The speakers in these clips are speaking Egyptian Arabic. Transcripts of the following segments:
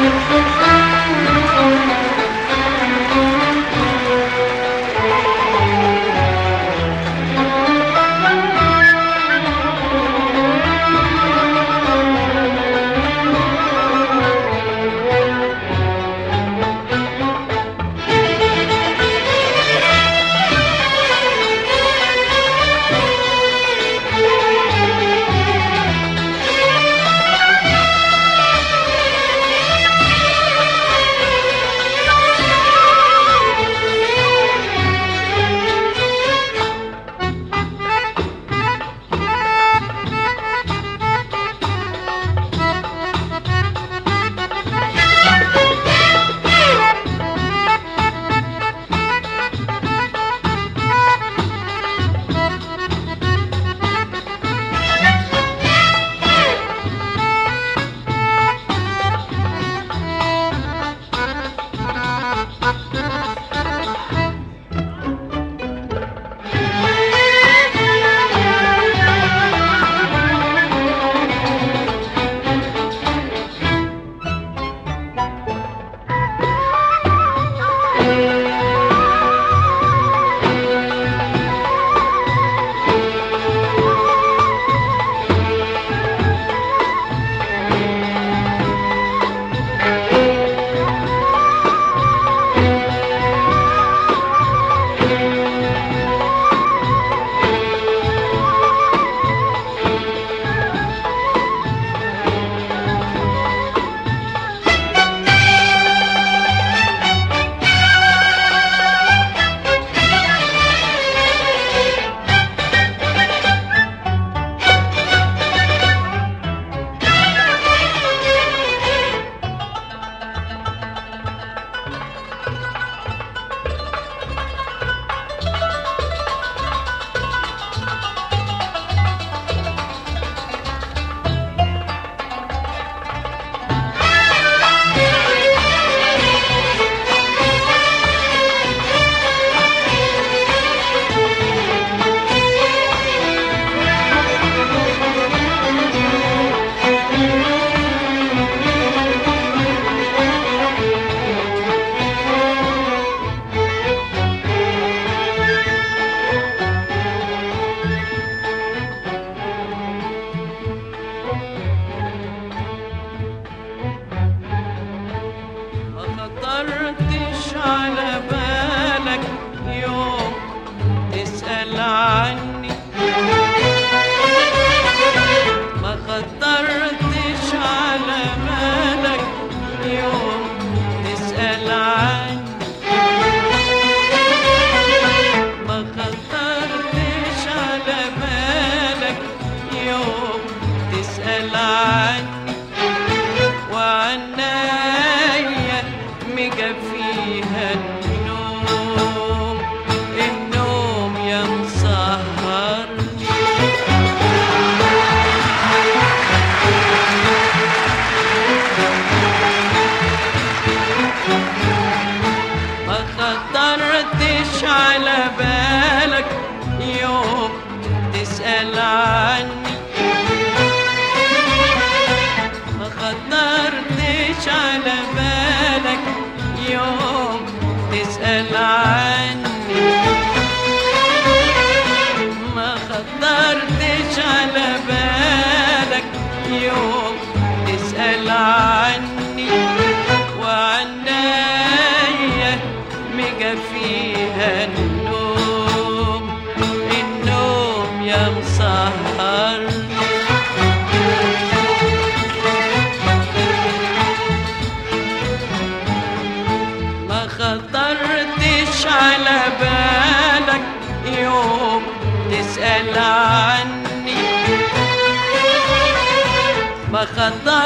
ما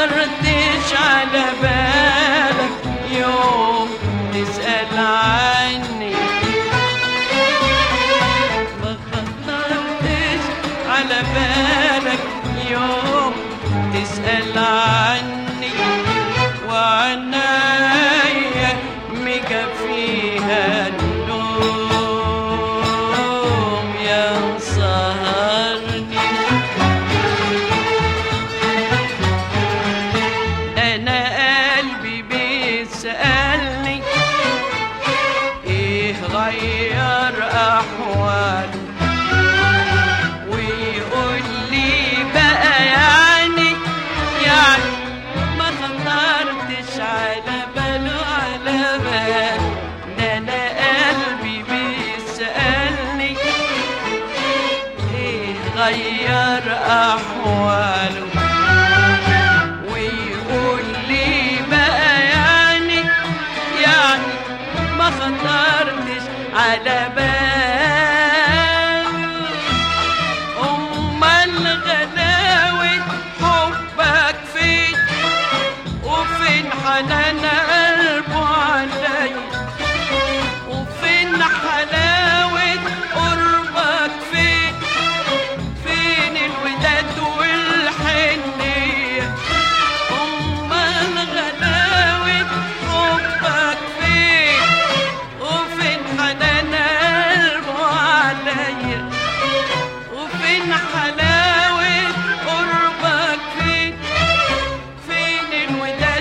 خطرتش على بالك يوم تسأل عني ما خطرتش على بالك يوم تسأل عني وعنايا مكفيها النوم يا سهرني انا على باله على بال ده انا قلبي بيسألني ايه غير احواله ويقول لي بقى يعني يعني ما خطرتش على بال امال غلاوة حبك فين وفين حنان قلبه عليا وفين حلاوة قربك فين فين الوداد والحنية أمال غلاوة حبك فين وفين حنان قلبه عليا وفين حلاوة قربك فين فين الوداد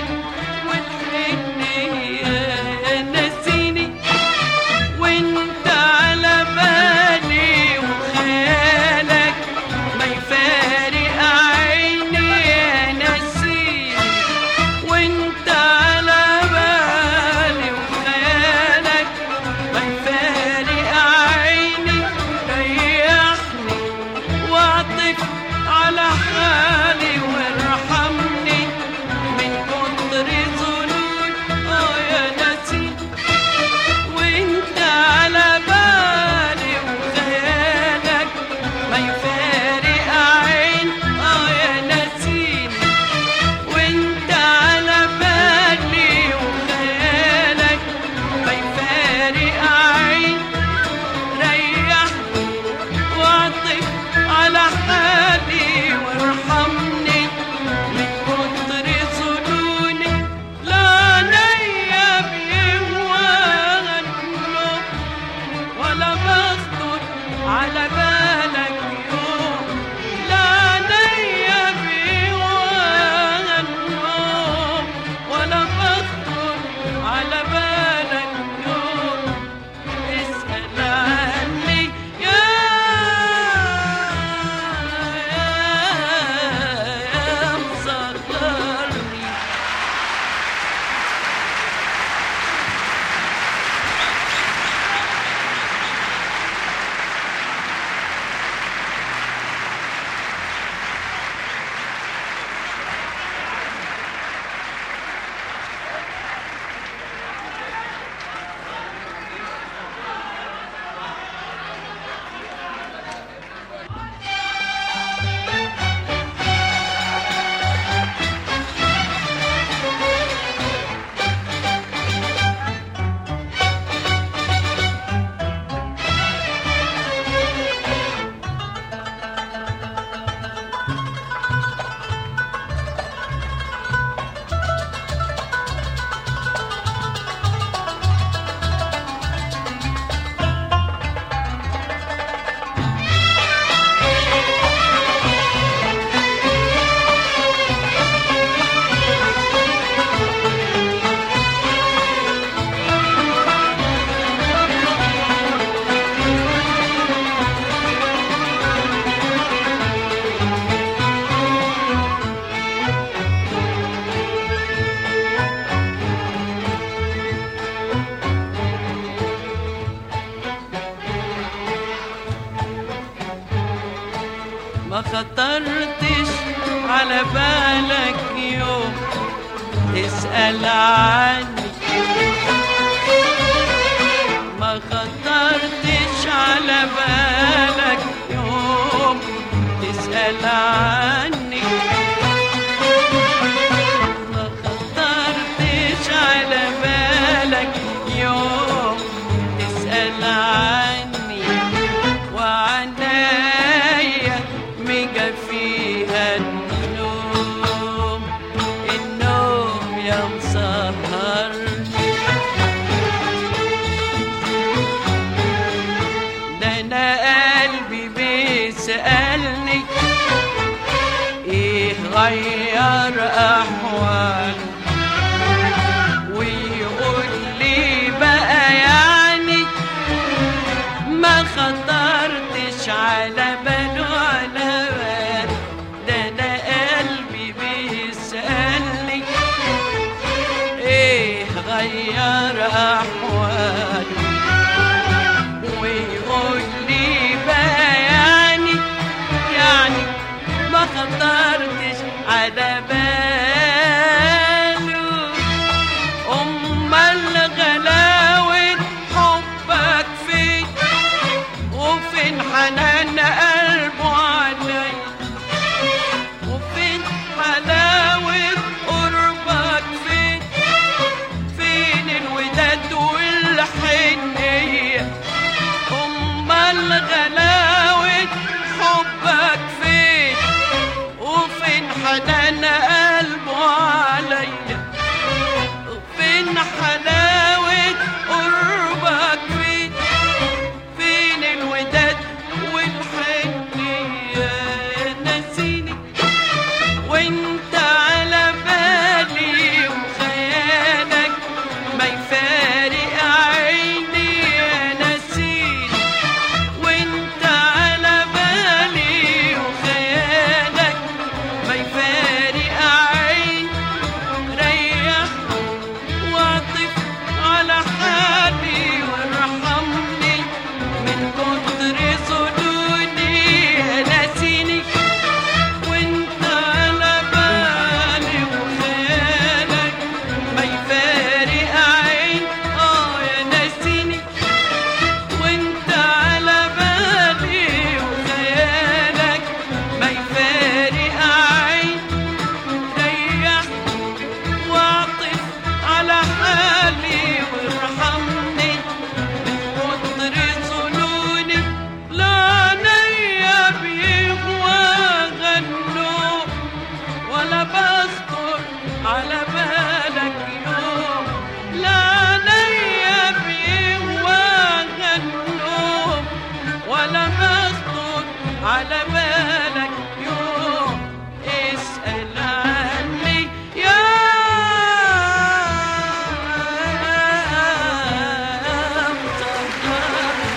والحنية نسيني وانت على بالي وخيالك ما يفارق عيني نسيني وانت على بالي وخيالك ما يفارق عيني ريحني واعطف على حالي وارحمني من كتر ظنون اه يا نسيني وانت على بالي وخيالك ما يفارق عين اه يا نسيني وانت على بالي وخيالك ما يفارق عين ريحني واعطف على حالي وارحمني من كتر ظنوني لا نيا بيهوى النوم ولا بخطر على بالك يوم لا نيا بيهوى النوم ولا بخطر على بالك يوم اسأل عني يا يا مصغرني ما خطرتش على بالك يوم تسأل عني ما خطرتش على بالك يوم تسأل عني ما خطرتش على بالك يوم تسأل عني وعنايا ميجا فيها النوم النوم يا مسهرني ده انا قلبي بيسألني ايه غير احواله ويقول لي بقى يعني ما خطرتش على باله على بال ده انا قلبي بيسألني غير أحواله ويقول لي بقى يعني يعني ما خطرتش على باله أمال غلاوة حبك فين وفين حنان قلبه علي وفين حلاوة قربك فين فين الوداد والحنية أمال غلاوة حبك فين وفين حنان قلبه عليا فين حلاوة قربك فين فين الوداد والحنية نسيني وانت على بالي وخيالك ما يفارق عيني يا نسيني وانت على بالي وخيالك ما يفارق عيني ريح واعطف على حالي وارحمني من كتر صدودي ناسيني وانت على بالي وخيالك ما يفارق عين اه يا ناسيني وانت على بالي وخيالك ما يفارق عين ريح واعطف على حالي وارحمني من كتر ظنوني لا نيا بيغوى غنوا ولا بخطر على بالك يوم لا نيا بيغوى غنوا ولا بخطر على بالك يوم اسأل عني يا مطهر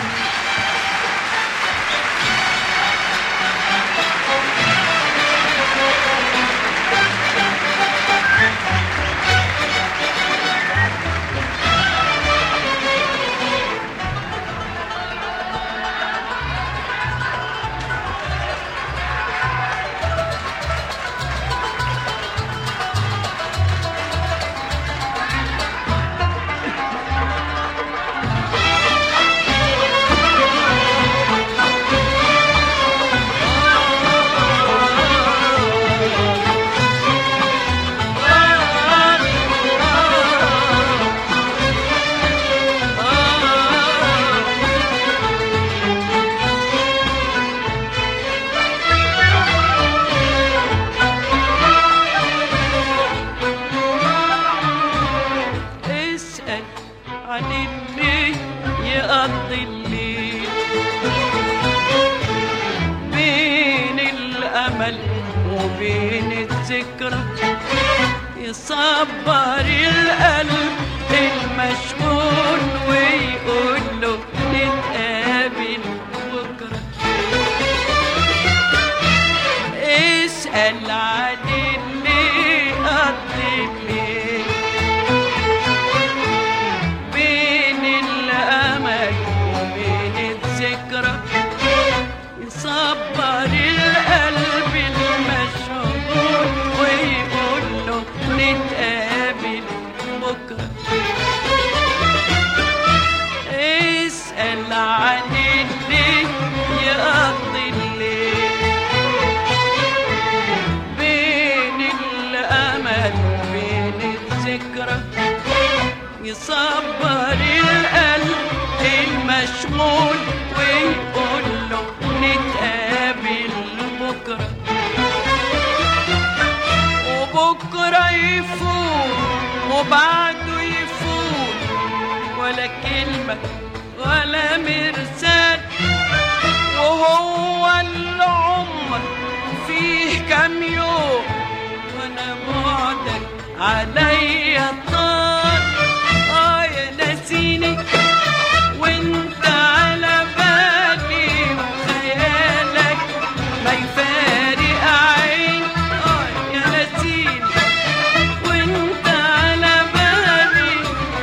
اسأل عن اللي يقضي الليل بين الأمل وبين الذكرى يصبر القلب المشغول ويقول له نتقابل بكرة اسأل عن اللي قضي الليل بين الأمل وبين الذكرى يصبر القلب المشغول ويقول له نتقابل بكرة اسأل عن اللي يقضي الليل بين الأمل وبين الذكرى يصبر القلب المشغول ويقول له نتقابل بكرة وبكرة يفوت وبعده يفوت ولا كلمة ولا مرسال وهو العمر فيه كام يوم وانا بعدك عليا طال اه يا ناسيني وانت على بالي وخيالك ما يفارق عين اه يا ناسيني وانت على بالي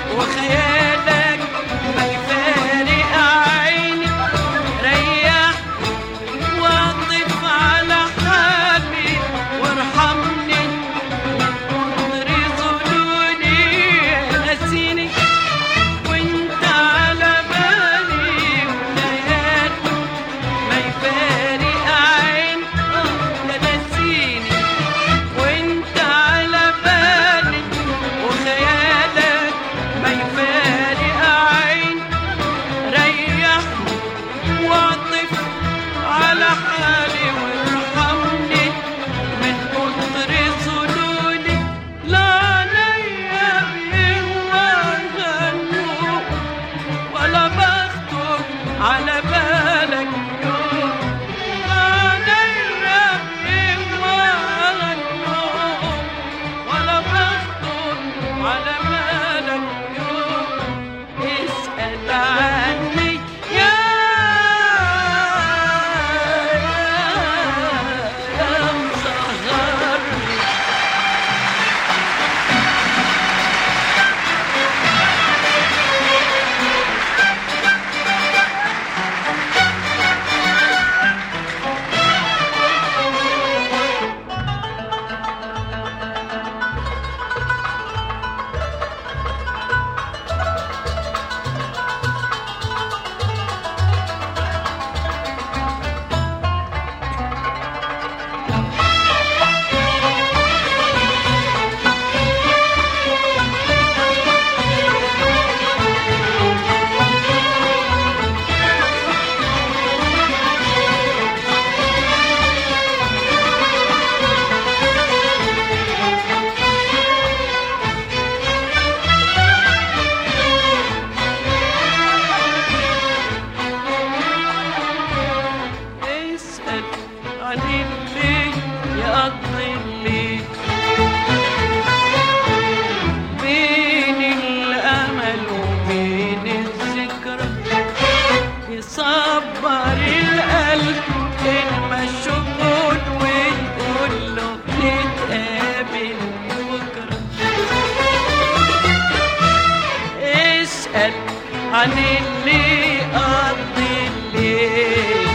يسأل عن اللي قضي الليل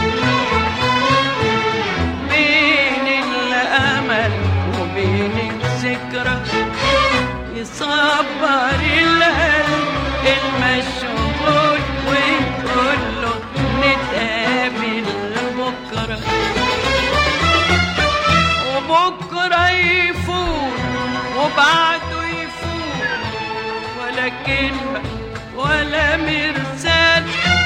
بين الأمل وبين الذكرى يصبر القلب المشغول ويقول له نتقابل بكرة وبكرة يفوت وبعده يفوت ولا كلمة ولا مرسال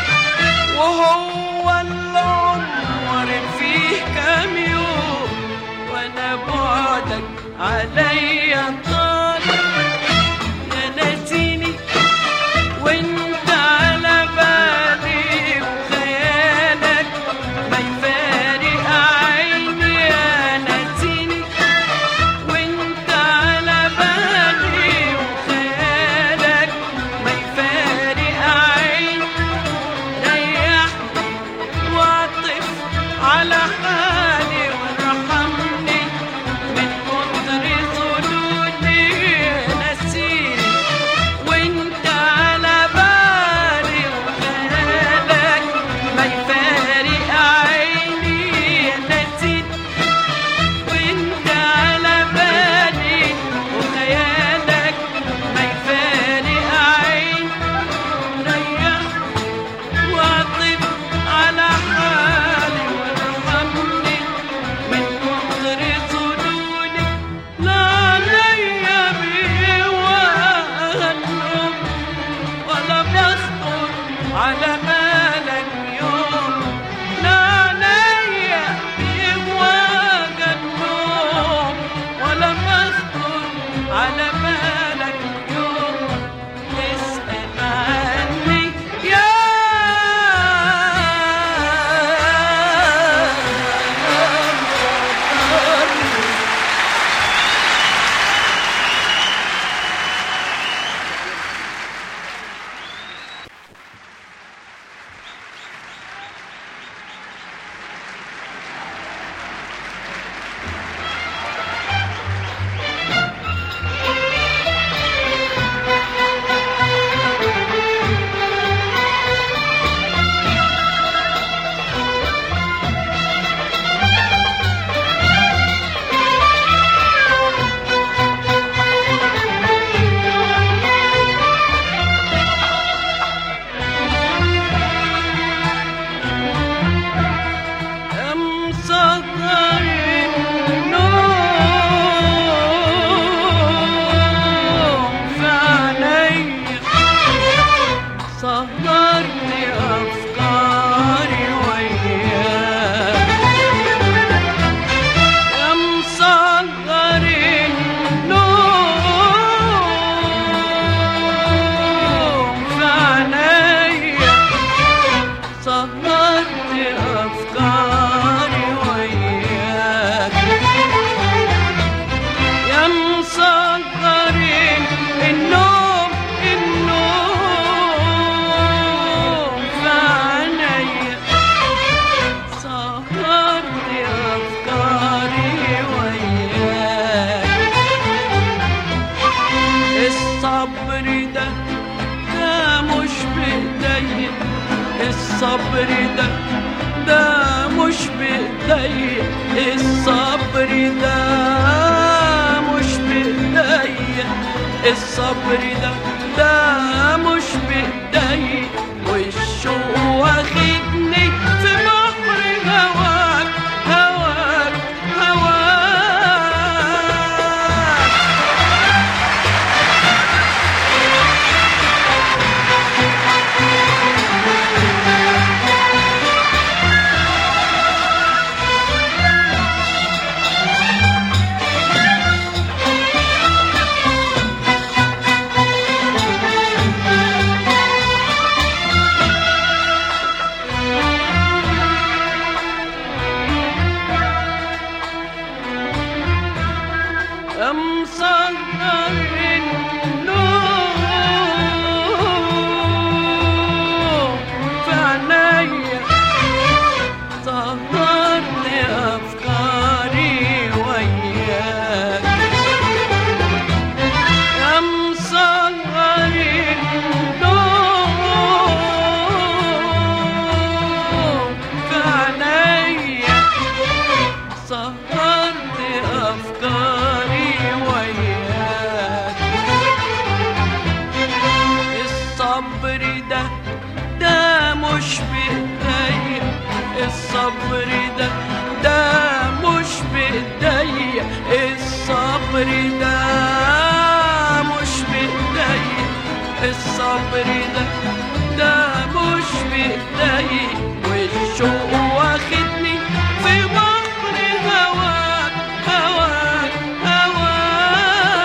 وهو العمر فيه كام يوم وانا بعدك عليا طال يا ناسيني وانت على بالي وخيالك ما يفارق عيني يا ناسيني وانت على بالي وخيالك ما يفارق عيني ريحني واعطف على حالي وارحمني من كتر ظنوني نسيني وانت على بالي وخيالك ما يفارق عيني نسيت وانت على بالي وخيالك ما يفارق عيني ريحني واعطف على حالي وارحمني من كتر ظنوني لا ليا بيه وهالنوم ولا بيخطر على بالك يوم لا ليا بيه وهالنوم ولا بيخطر على بالك يوم اسأل عني يا أم صدر النوم في عيني صهرت أفكاري وياك أم صدر النوم في عيني صهرت أفكاري وياك يا مصغر النوم النوم في عينيا سهرت أفكاري وياك الصبر ده ده مش بإيديا الصبر ده ده مش بإيديا الصبر ده مش بإيديا الصبر ده ده مش بإيديا والشوق واخدني في بحر هواك هواك هواك الصبر ده ده مش بإيديا الصبر ده مش بإيديا الصبر ده ده مش بإيديا والشوق واخدني في بحر هواك هواك هواك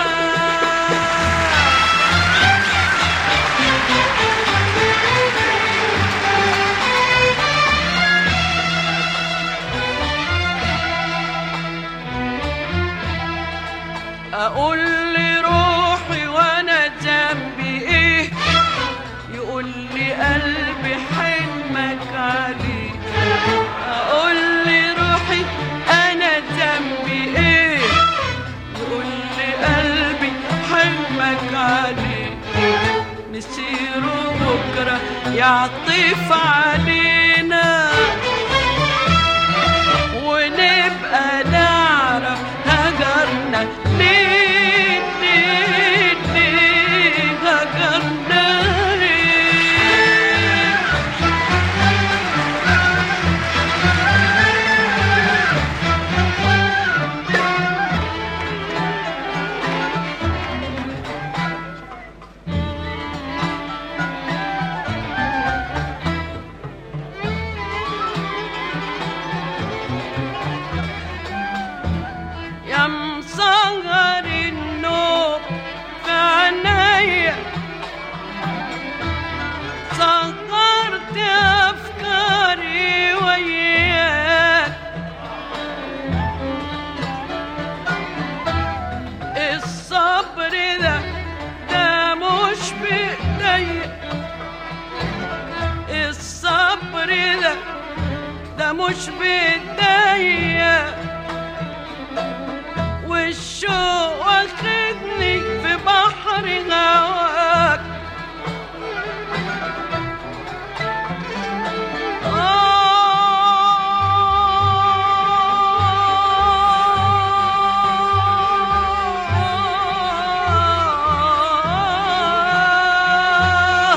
اقول لي روحي وانا ذنبي ايه يقول لي قلبي حلمك عليه اقول لي روحي انا ذنبي ايه يقول لي قلبي حلمك عليه مسير بكره يعطف علينا ونبقى نعرف هجرنا ليه ليه ليه هجرنا ليه يا مصغر النوم في عينيا صغرت افكاري وياك الصبر ده ده مش بايديا الصبر ده ده مش بايديا والشوق واخدني في بحر هواك آه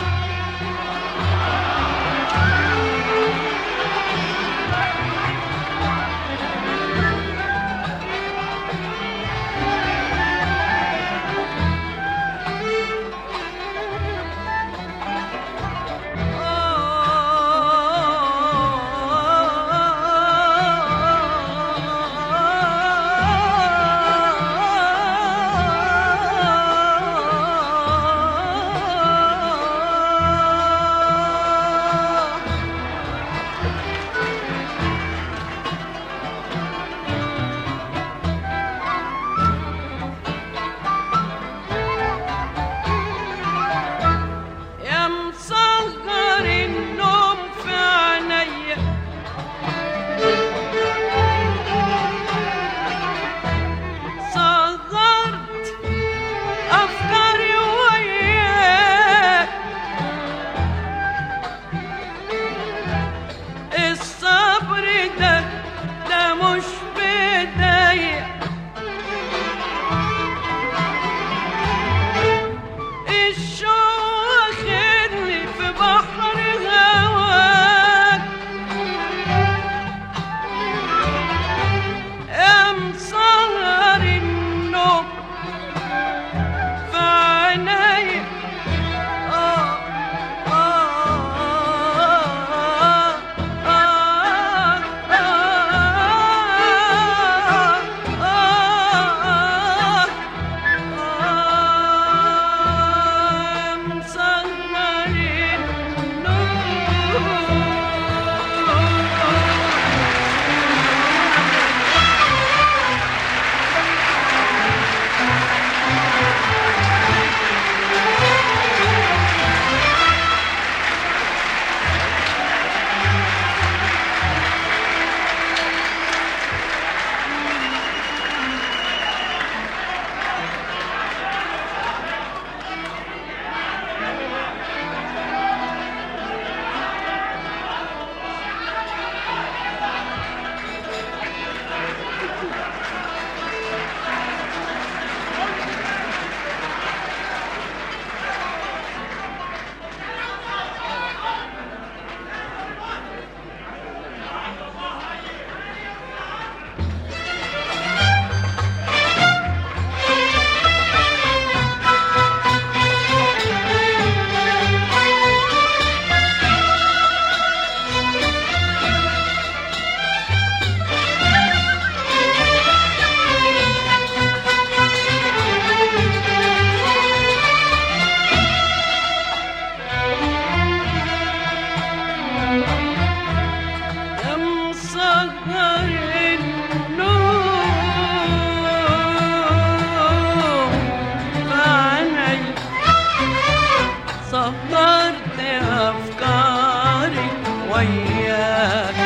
سهرت أفكاري وياك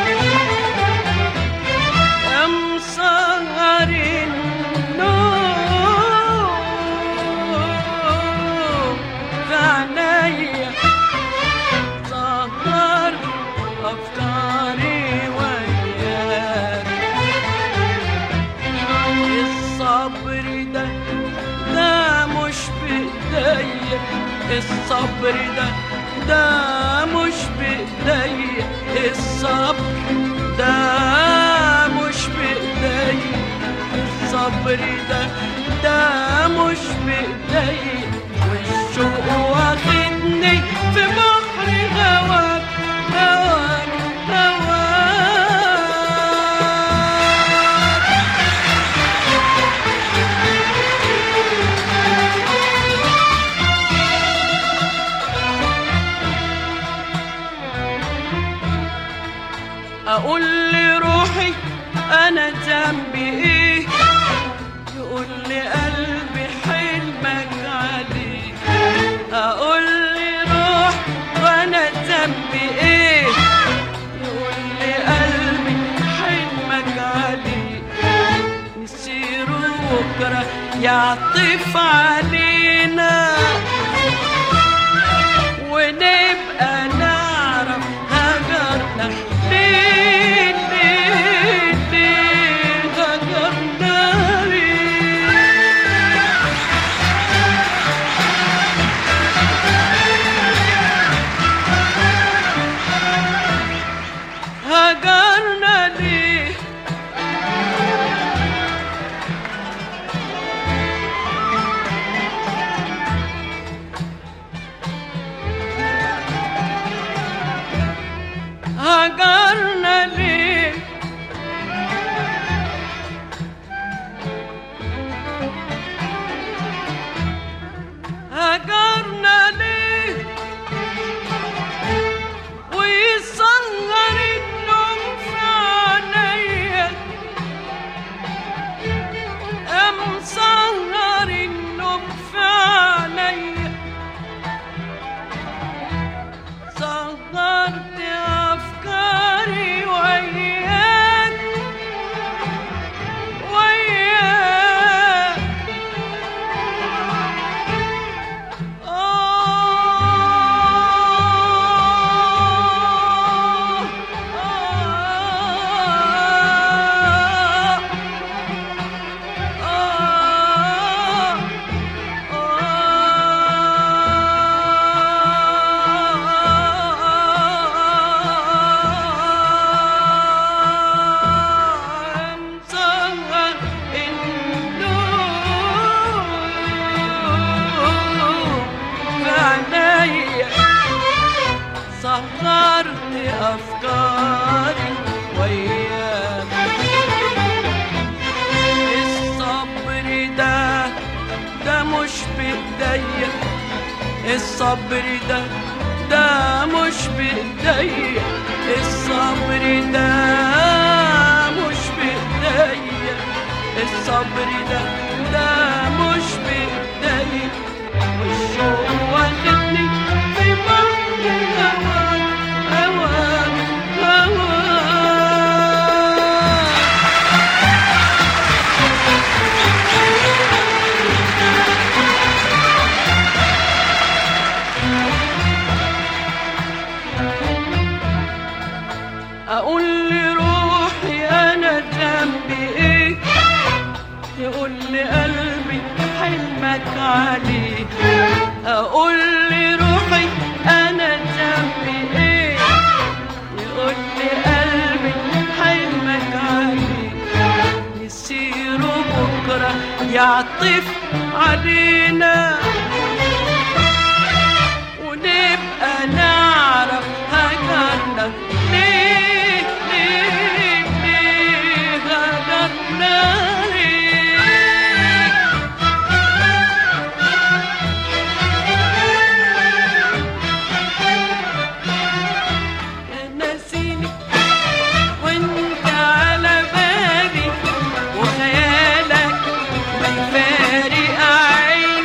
يا مسهر النوم في عينيا سهر أفكاري وياك الصبر ده ده مش بإيديا الصبر ده ده مش بإيديا الصبر ده مش بإيديا الصبر ده ده مش بإيديا والشوق واخدني في بحر هواك هواك هواك اقول لروحي انا ذنبي ايه يقول لي قلبي حلمك عليه اقول لروح وانا ذنبي ايه يقول لي قلبي حلمك عليه نسير بكره يعطف علينا ونبقى نعرف هجرنا ليه ليه ليه هجرنا ليه هجرنا ليه هجرنا ليه هجرنا ليه ويصغر النوم في عينيا أم صغر النوم في عينيا صغرت أفكاري وياك وياك آه آه آه مسهر النور في عينيا سهرت أفكاري وياك الصبر ده ده مش بإيديا الصبر ده ده مش بإيديا الصبر ده مش بإيديا الصبر ده ده مش بإيديا والشوق واخدني في بحر هواك هواك هواك اقول لروحي انا ذنبي ايه يقول لي قلبي حلمك عليه اقول لروحي انا ذنبي ايه يقول لي قلبي حلمك عليه نسير بكره يعطف علينا ونبقى نعرف هجرنا ليه ليه ليه هجرنا ليه يا ناسيني وانت على بالي وخيالك ما يفارق عيني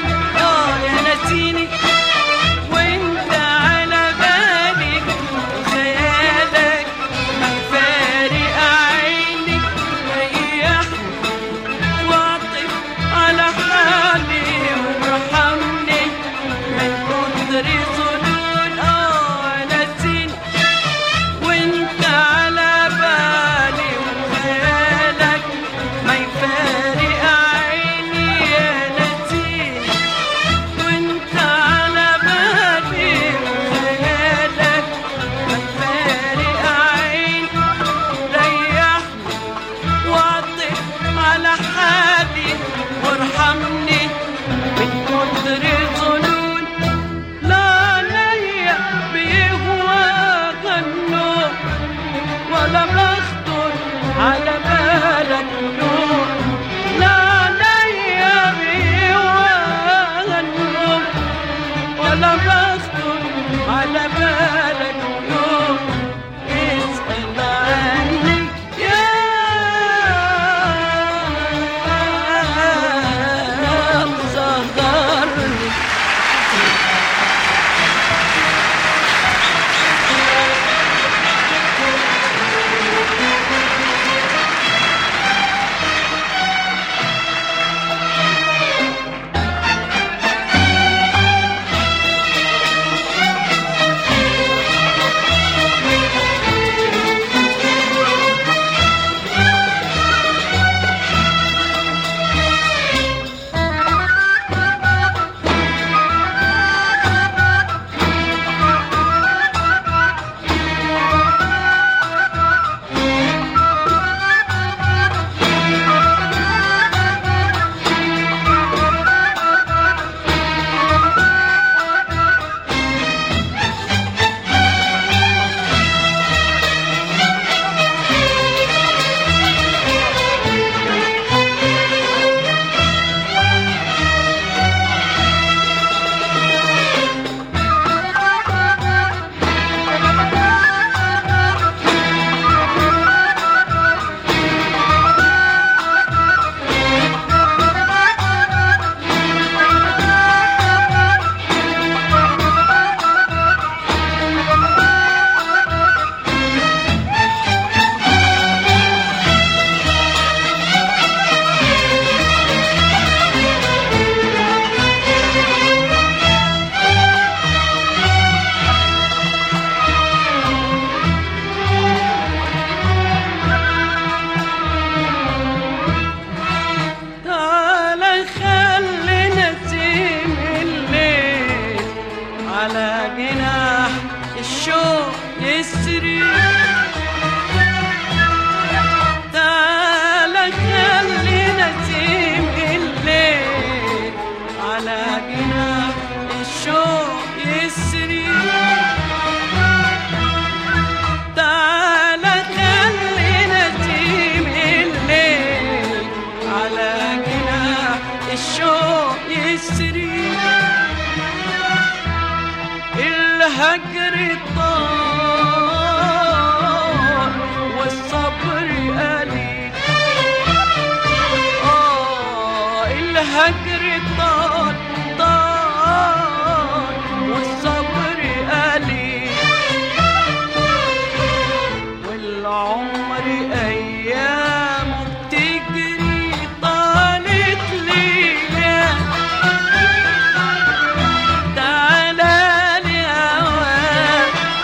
كتر ظنون اه نسيني وانت على بالي وخيالك ما يفارق عيني يا نسيني وانت على بالي وخيالك ما يفارق عيني ريحني واعطف على حالي وارحمني من كتر ظنون لا ليا بيهواك النوم ولا بخطر على بالك نور لا ليا بيهواك النوم ولا بخطر على بالك نور اسأل عني يا مصغرني تعالى خلينا نسيم الليل على جناح الشوق يسري تعالى خلينا نسيم الليل على جناح الشوق يسري تعالى خلينا نسيم الليل على جناح الشوق يسري الهجر طال والصبر قليل آه الهجر طال طال والصبر قليل والعمر أيامه بتجري طالت ليا تعالى لي أوام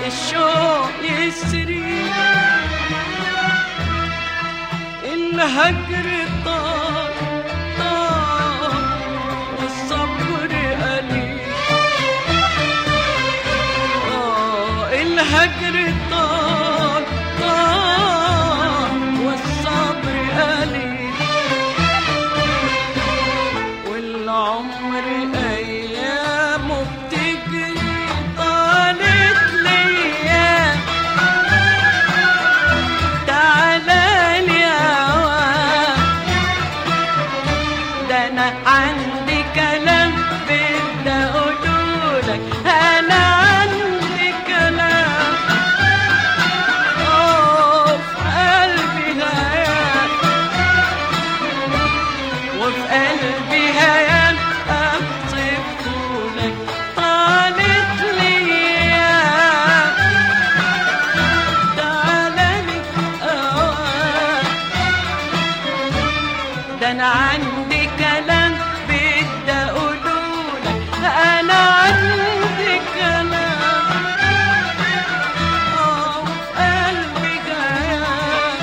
الشوق يسري الهجر طار طار والصبر قليل آه الهجر طار طار والصبر قليل والعمر أيامه بتجري طالت ليا تعالى لي أوام ده أنا عندي كلام بدي أقولولك أنا عندي كلام أوه في قلبي هيام وفي قلبي هيام أوصفهولك طالت ليا تعالى لي أوام ده انا عندي كلام بدي اقولولك انا عندي كلام اه وفي قلبي جيان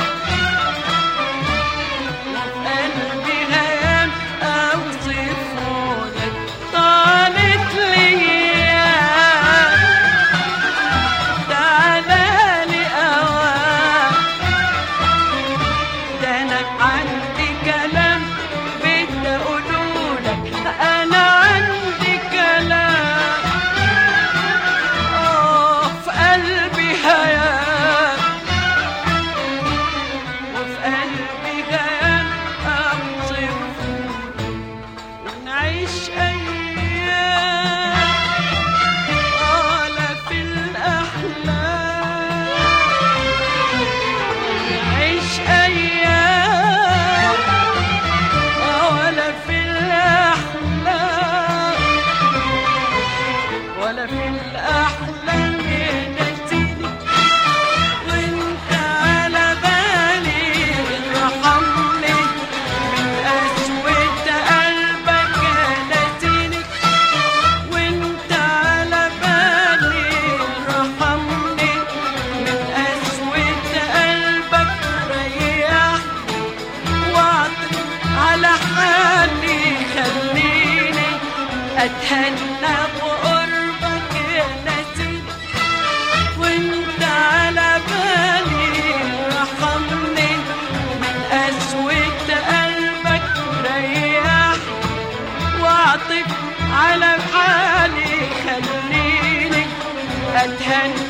وفي قلبي هيام اوصفهولك طالت ليا تعالى لي اوام ده انا عندي كلام بدي اقولولك انا عندي كلام اه في قلبي هيام وفي قلبي هيام اوصف ونعيش ايام ولا في الاحلام نعيش أيام ولا في الأحلام ولا في الأحلام ينسيني وانت على بالي ارحمني من قسوة قلبك نسيني وانت على بالي ارحمني من قسوة قلبك ريحني واعطي على حالي خليني اتهنى بقربك يا نسيني وانت على بالي رحمني من قسوة قلبك ريحني واعطف على حالي خليني اتهنى